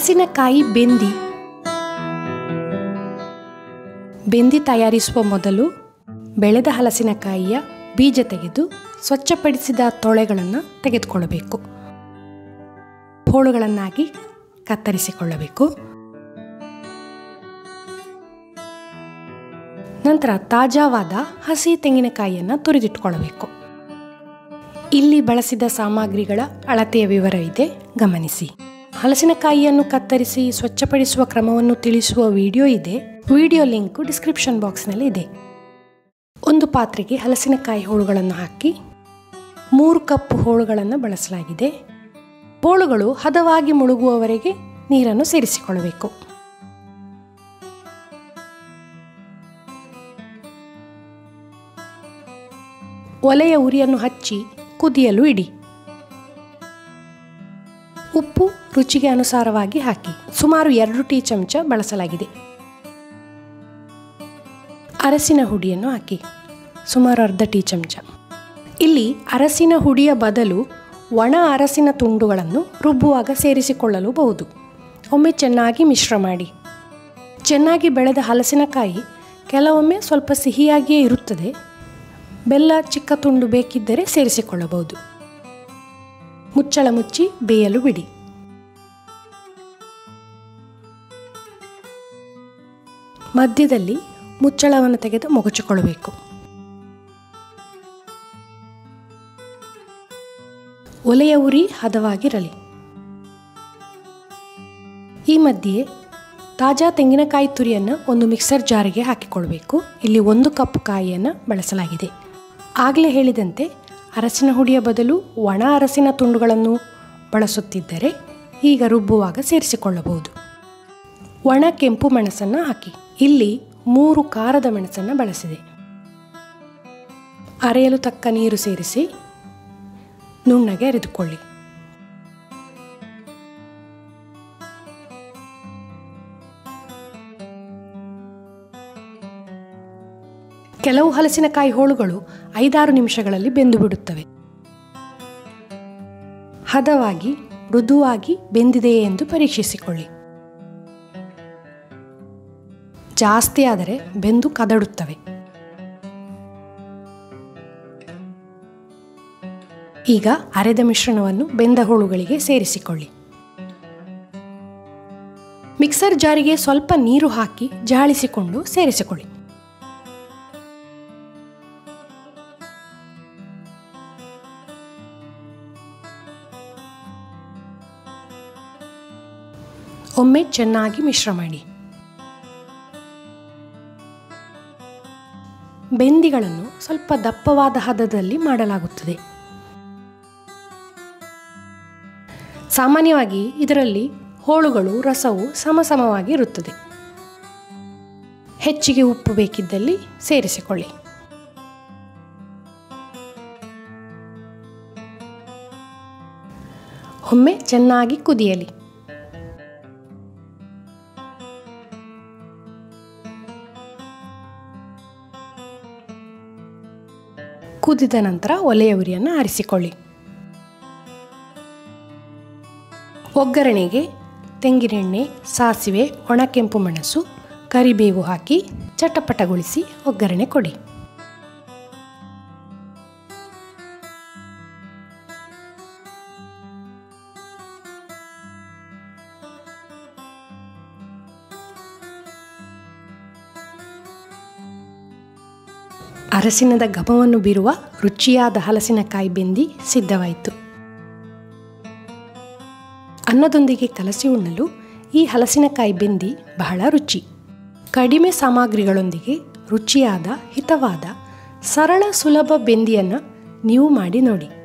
ಹಲಸಿನಕಾಯಿ ಬೆಂದಿ ಬೆಂದಿ ತಯಾರಿಸುವ ಮೊದಲು ಬೆಳೆದ ಹಲಸಿನಕಾಯಿಯ ಬೀಜ ತೆಗೆದು ಸ್ವಚ್ಛಪಡಿಸಿದ ತೊಳೆಗಳನ್ನು ತೆಗೆದುಕೊಳ್ಳಬೇಕು ಹೋಳುಗಳನ್ನಾಗಿ ಕತ್ತರಿಸಿಕೊಳ್ಳಬೇಕು ನಂತರ ತಾಜಾವಾದ ಹಸಿ ತೆಂಗಿನಕಾಯಿಯನ್ನು ತುರಿದಿಟ್ಕೊಳ್ಳಬೇಕು ಇಲ್ಲಿ ಬಳಸಿದ ಸಾಮಗ್ರಿಗಳ ಅಳತೆಯ ವಿವರವಿದೆ ಗಮನಿಸಿ ಹಲಸಿನಕಾಯಿಯನ್ನು ಕತ್ತರಿಸಿ ಸ್ವಚ್ಛಪಡಿಸುವ ಕ್ರಮವನ್ನು ತಿಳಿಸುವ ವಿಡಿಯೋ ಇದೆ ವಿಡಿಯೋ ಲಿಂಕ್ ಡಿಸ್ಕ್ರಿಪ್ಷನ್ ಬಾಕ್ಸ್ನಲ್ಲಿ ಇದೆ ಒಂದು ಪಾತ್ರೆಗೆ ಹಲಸಿನಕಾಯಿ ಹೋಳುಗಳನ್ನು ಹಾಕಿ ಮೂರು ಕಪ್ ಹೋಳುಗಳನ್ನು ಬಳಸಲಾಗಿದೆ ಹೋಳುಗಳು ಹದವಾಗಿ ಮುಳುಗುವವರೆಗೆ ನೀರನ್ನು ಸೇರಿಸಿಕೊಳ್ಳಬೇಕು ಒಲೆಯ ಉರಿಯನ್ನು ಹಚ್ಚಿ ಕುದಿಯಲು ಇಡಿ ಉಪ್ಪು ರುಚಿಗೆ ಅನುಸಾರವಾಗಿ ಹಾಕಿ ಸುಮಾರು ಎರಡು ಟೀ ಚಮಚ ಬಳಸಲಾಗಿದೆ ಅರಸಿನ ಹುಡಿಯನ್ನು ಹಾಕಿ ಸುಮಾರು ಅರ್ಧ ಟೀ ಚಮಚ ಇಲ್ಲಿ ಅರಸಿನ ಹುಡಿಯ ಬದಲು ಒಣ ಅರಸಿನ ತುಂಡುಗಳನ್ನು ರುಬ್ಬುವಾಗ ಸೇರಿಸಿಕೊಳ್ಳಲೂಬಹುದು ಒಮ್ಮೆ ಚೆನ್ನಾಗಿ ಮಿಶ್ರ ಮಾಡಿ ಚೆನ್ನಾಗಿ ಬೆಳೆದ ಹಲಸಿನಕಾಯಿ ಕೆಲವೊಮ್ಮೆ ಸ್ವಲ್ಪ ಸಿಹಿಯಾಗಿಯೇ ಇರುತ್ತದೆ ಬೆಲ್ಲ ಚಿಕ್ಕ ತುಂಡು ಬೇಕಿದ್ದರೆ ಸೇರಿಸಿಕೊಳ್ಳಬಹುದು ಮುಚ್ಚಳ ಮುಚ್ಚಿ ಬೇಯಲು ಬಿಡಿ ಮಧ್ಯದಲ್ಲಿ ಮುಚ್ಚಳವನ್ನು ತೆಗೆದು ಮುಗುಚಿಕೊಳ್ಳಬೇಕು ಒಲೆಯ ಉರಿ ಹದವಾಗಿರಲಿ ಈ ಮಧ್ಯೆ ತಾಜಾ ತೆಂಗಿನಕಾಯಿ ತುರಿಯನ್ನು ಒಂದು ಮಿಕ್ಸರ್ ಜಾರಿಗೆ ಹಾಕಿಕೊಳ್ಬೇಕು ಇಲ್ಲಿ ಒಂದು ಕಪ್ ಕಾಯಿಯನ್ನು ಬಳಸಲಾಗಿದೆ ಆಗಲೇ ಹೇಳಿದಂತೆ ಅರಸಿನ ಹುಡಿಯ ಬದಲು ಒಣ ಅರಸಿನ ತುಂಡುಗಳನ್ನು ಬಳಸುತ್ತಿದ್ದರೆ ಈಗ ರುಬ್ಬುವಾಗ ಸೇರಿಸಿಕೊಳ್ಳಬಹುದು ಒಣ ಕೆಂಪು ಮೆಣಸನ್ನು ಹಾಕಿ ಇಲ್ಲಿ ಮೂರು ಖಾರದ ಮೆಣಸನ್ನು ಬಳಸಿದೆ ಅರೆಯಲು ತಕ್ಕ ನೀರು ಸೇರಿಸಿ ನುಣ್ಣಗೆ ಅರೆದುಕೊಳ್ಳಿ ಕೆಲವು ಹಲಸಿನಕಾಯಿ ಹೋಳುಗಳು ಐದಾರು ನಿಮಿಷಗಳಲ್ಲಿ ಬೆಂದು ಬಿಡುತ್ತವೆ ಹದವಾಗಿ ಮೃದುವಾಗಿ ಬೆಂದಿದೆಯೇ ಎಂದು ಪರೀಕ್ಷಿಸಿಕೊಳ್ಳಿ ಜಾಸ್ತಿ ಆದರೆ ಬೆಂದು ಕದಡುತ್ತವೆ ಈಗ ಅರೆದ ಮಿಶ್ರಣವನ್ನು ಬೆಂದ ಹೋಳುಗಳಿಗೆ ಸೇರಿಸಿಕೊಳ್ಳಿ ಮಿಕ್ಸರ್ ಜಾರಿಗೆ ಸ್ವಲ್ಪ ನೀರು ಹಾಕಿ ಜಾಳಿಸಿಕೊಂಡು ಸೇರಿಸಿಕೊಳ್ಳಿ ಒಮ್ಮೆ ಚೆನ್ನಾಗಿ ಮಿಶ್ರ ಮಾಡಿ ಬೆಂದಿಗಳನ್ನು ಸ್ವಲ್ಪ ದಪ್ಪವಾದ ಹದದಲ್ಲಿ ಮಾಡಲಾಗುತ್ತದೆ ಸಾಮಾನ್ಯವಾಗಿ ಇದರಲ್ಲಿ ಹೋಳುಗಳು ರಸವು ಸಮಸಮವಾಗಿ ಇರುತ್ತದೆ ಹೆಚ್ಚಿಗೆ ಉಪ್ಪು ಬೇಕಿದ್ದಲ್ಲಿ ಸೇರಿಸಿಕೊಳ್ಳಿ ಒಮ್ಮೆ ಚೆನ್ನಾಗಿ ಕುದಿಯಲಿ ಕುದಿದ ನಂತರ ಒಲೆಯ ಉರಿಯನ್ನು ಆರಿಸಿಕೊಳ್ಳಿ ಒಗ್ಗರಣೆಗೆ ತೆಂಗಿನೆಣ್ಣೆ ಸಾಸಿವೆ ಒಣಕೆಂಪು ಮೆಣಸು ಕರಿಬೇವು ಹಾಕಿ ಚಟಪಟಗೊಳಿಸಿ ಒಗ್ಗರಣೆ ಕೊಡಿ ಅರಸಿನದ ಘಮವನ್ನು ಬೀರುವ ರುಚಿಯಾದ ಹಲಸಿನಕಾಯಿ ಬೆಂದಿ ಸಿದ್ಧವಾಯಿತು ಅನ್ನದೊಂದಿಗೆ ಕಲಸಿ ಉಣ್ಣಲು ಈ ಹಲಸಿನಕಾಯಿ ಬೆಂದಿ ಬಹಳ ರುಚಿ ಕಡಿಮೆ ಸಾಮಗ್ರಿಗಳೊಂದಿಗೆ ರುಚಿಯಾದ ಹಿತವಾದ ಸರಳ ಸುಲಭ ಬೆಂದಿಯನ್ನು ನೀವು ಮಾಡಿ ನೋಡಿ